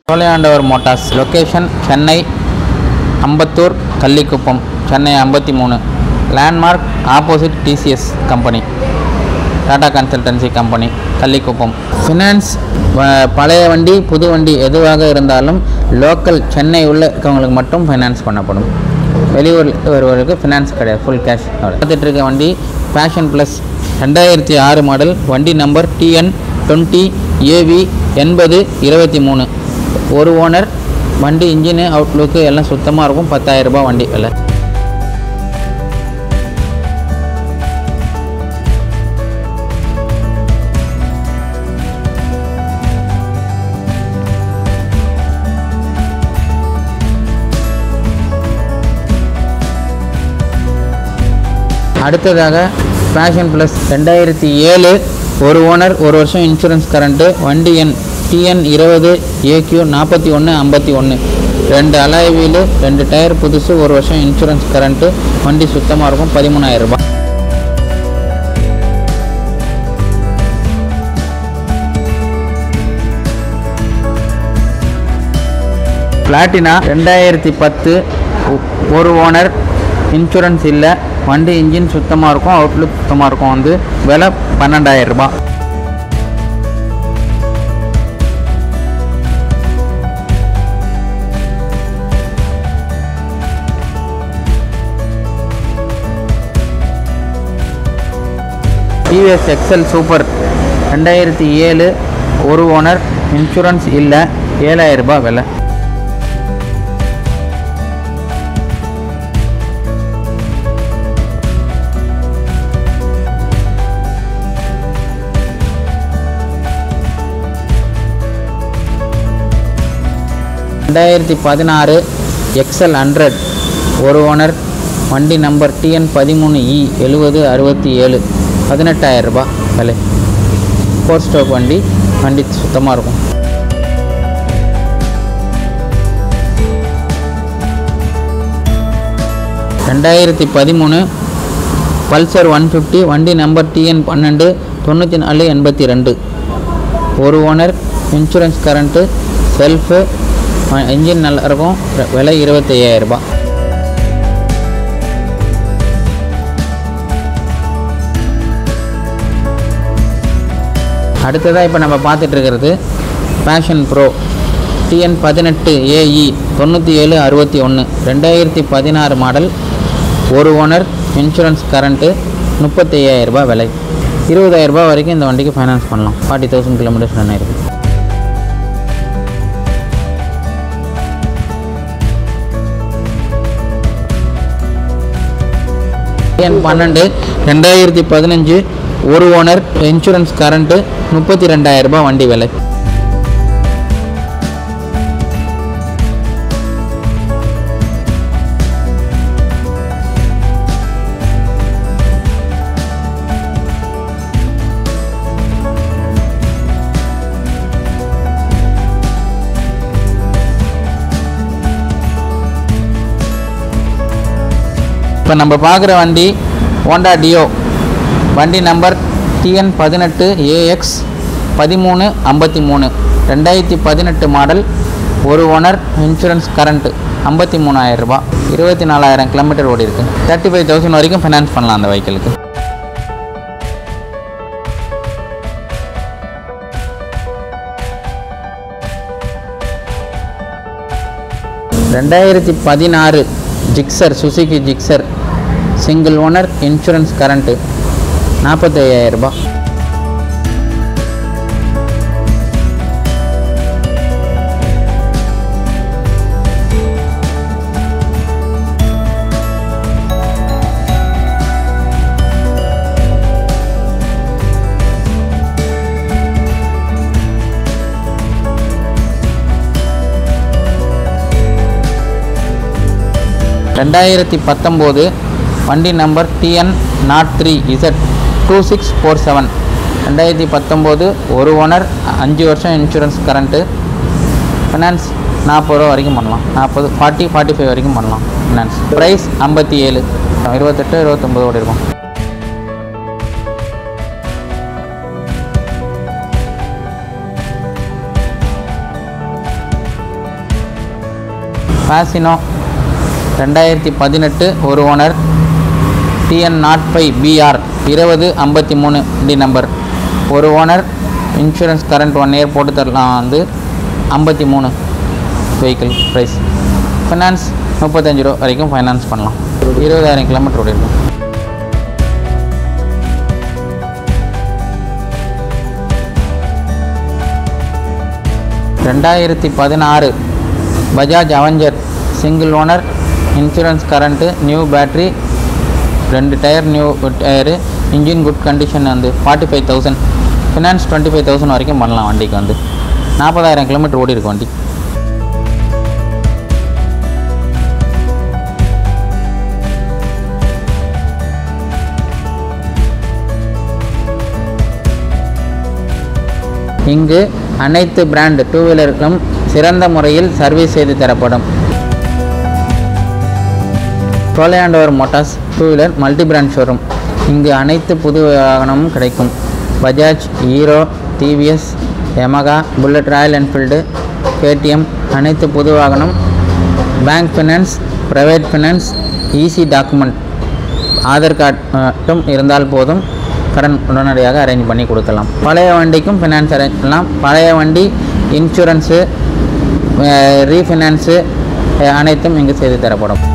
சோலையாண்டவர் motors location Chennai Ambattur Kallikuppam Chennai ஐம்பத்தி மூணு landmark opposite TCS company Tata consultancy company Kallikuppam finance பழைய வண்டி புது வண்டி எதுவாக இருந்தாலும் லோக்கல் சென்னை உள்ள இருக்கவங்களுக்கு மட்டும் ஃபைனான்ஸ் பண்ணப்படும் வெளியூர் வருவர்களுக்கு ஃபினான்ஸ் கிடையாது ஃபுல் கேஷ் பார்த்துட்டு இருக்க வண்டி பேஷன் ப்ளஸ் ரெண்டாயிரத்தி ஆறு மாடல் வண்டி நம்பர் டிஎன் டுவெண்ட்டி ஏவி எண்பது இருபத்தி மூணு ஒரு ஓனர் வண்டி இன்ஜினு அவுட்லுக்கு எல்லாம் சுத்தமாக இருக்கும் 10000 ரூபாய் வண்டி விலை அடுத்ததாக பேஷன் ப்ளஸ் ரெண்டாயிரத்தி ஏழு ஒரு ஓனர் ஒரு வருஷம் இன்சூரன்ஸ் கரண்ட்டு வண்டி எண் டிஎன் இருபது ஏக்யூ நாற்பத்தி ஒன்று ஐம்பத்தி ஒன்று ரெண்டு அலாய் வீலு ரெண்டு டயர் புதுசு ஒரு வருஷம் இன்சூரன்ஸ் கரண்ட்டு வண்டி சுத்தமாக இருக்கும் பதிமூணாயிரம் ரூபாய் பிளாட்டினா ரெண்டாயிரத்தி பத்து ஒரு ஓனர் இன்சூரன்ஸ் இல்லை வண்டி இன்ஜின் சுத்தமாக இருக்கும் அவுட்லுக் சுத்தமாக இருக்கும் வந்து விலை பன்னெண்டாயிரம் ரூபாய் டிவிஎஸ் எக்ஸல் சூப்பர் ரெண்டாயிரத்தி ஏழு ஒரு ஓனர் இன்சூரன்ஸ் இல்லை ஏழாயிரம் ரூபாய் விலை ரெண்டாயிரத்தி பதினாறு எக்ஸல் ஹண்ட்ரட் ஒரு ஓனர் வண்டி நம்பர் டிஎன் பதிமூணு இ எழுபது அறுபத்தி ஏழு பதினெட்டாயிரம் ரூபாய் விலை ஃபோர் ஸ்டோக் வண்டி வண்டி சுத்தமாக இருக்கும் ரெண்டாயிரத்தி பதிமூணு பல்சர் ஒன் ஃபிஃப்டி வண்டி நம்பர் டிஎன் பன்னெண்டு தொண்ணூற்றி நாலு எண்பத்தி ரெண்டு ஒரு owner insurance current self engine நல்லா இருக்கும் ர- விலை இருபத்தையாயிரம் ரூபாய் அடுத்ததாக இப்போ நம்ம பார்த்துட்டு இருக்கிறது பேஷன் ப்ரோ டிஎன் பதினெட்டு ஏஇ தொண்ணூற்றி ஏழு அறுபத்தி ஒன்று ரெண்டாயிரத்தி பதினாறு மாடல் ஒரு ஓனர் இன்சூரன்ஸ் கரண்ட்டு முப்பத்தையாயிரம் ரூபாய் விலை இருபதாயிரம் ரூபாய் வரைக்கும் இந்த வண்டிக்கு ஃபைனான்ஸ் பண்ணலாம் ஃபார்ட்டி தௌசண்ட் கிலோமீட்டர்ஸ் ரன் ஆயிருக்கு எண் பன்னெண்டு ரெண்டாயிரத்தி பதினஞ்சு ஒரு ஓனர் இன்சூரன்ஸ் கரண்ட்டு முப்பத்தி ரெண்டாயிரம் ரூபாய் வண்டி விலை இப்போ நம்ம பார்க்குற வண்டி ஹோண்டா டியோ வண்டி நம்பர் டிஎன் பதினெட்டு ஏஎக்ஸ் பதிமூணு ஐம்பத்தி மூணு ரெண்டாயிரத்தி பதினெட்டு மாடல் ஒரு ஓனர் இன்சூரன்ஸ் கரண்ட்டு ஐம்பத்தி மூணாயிரம் ரூபாய் இருபத்தி நாலாயிரம் கிலோமீட்டர் ஓடி இருக்கு தேர்ட்டி ஃபைவ் தௌசண்ட் வரைக்கும் ஃபைனான்ஸ் பண்ணலாம் அந்த வெஹிக்கிளுக்கு ரெண்டாயிரத்தி பதினாறு Gixxer Suzuki Gixxer single owner insurance current நாற்பத்தையாயிரம் ரூபாய் ரெண்டாயிரத்தி பத்தொம்போது வண்டி number TN nought three Z two six four seven ரெண்டாயிரத்தி பத்தொம்போது ஒரு ஓனர் அஞ்சு வருஷம் இன்சூரன்ஸ் கரண்ட்டு ஃபினான்ஸ் நாற்பது ரூபா வரைக்கும் பண்ணலாம் நாற்பது ஃபார்ட்டி ஃபார்ட்டி ஃபைவ் வரைக்கும் பண்ணலாம் ஃபினான்ஸ் ப்ரைஸ் ஐம்பத்தி ஏழு இருபத்தெட்டு இருபத்தொம்போது ஓடி இருக்கும் ஃபேசினோ ரெண்டாயிரத்தி பதினெட்டு ஒரு owner TN nought five BR இருபது ஐம்பத்தி மூணு டி நம்பர் ஒரு owner insurance current one year போட்டு தரலாம் வந்து ஐம்பத்தி மூணு வெஹிக்கிள் ப்ரைஸ் ஃபைனான்ஸ் முப்பத்தஞ்சு ரூபா வரைக்கும் ஃபைனான்ஸ் பண்ணலாம் இருபதாயிரம் கிலோமீட்டர் ஓடி இருக்கும் ரெண்டாயிரத்தி பதினாறு Bajaj Avenger single owner insurance current new battery ரெண்டு tyre new tyre engine good condition வந்து forty five thousand finance twenty five thousand வரைக்கும் பண்ணலாம் வண்டிக்கு வந்து நாற்பதாயிரம் கிலோமீட்டர் ஓடி இருக்கு வண்டி இங்கு அனைத்து பிராண்ட் டூ வீலருக்கும் சிறந்த முறையில் சர்வீஸ் செய்து தரப்படும் Kolaiyandavar motors two wheeler multi brand showroom இங்கு அனைத்து புது வாகனமும் கிடைக்கும் Bajaj Hero TVS Yamaha Bullet Royal Enfield KTM அனைத்து புது வாகனம் bank finance private finance easy document Aadhaar card மட்டும் இருந்தால் போதும் கடன் உடனடியாக அரேஞ்ச் பண்ணி கொடுக்கலாம் பழைய வண்டிக்கும் ஃபினான்ஸ் அரேஞ்ச் பண்ணலாம் பழைய வண்டி இன்சூரன்ஸு ரீஃபினான்ஸு அனைத்தும் இங்கு செய்து தரப்படும்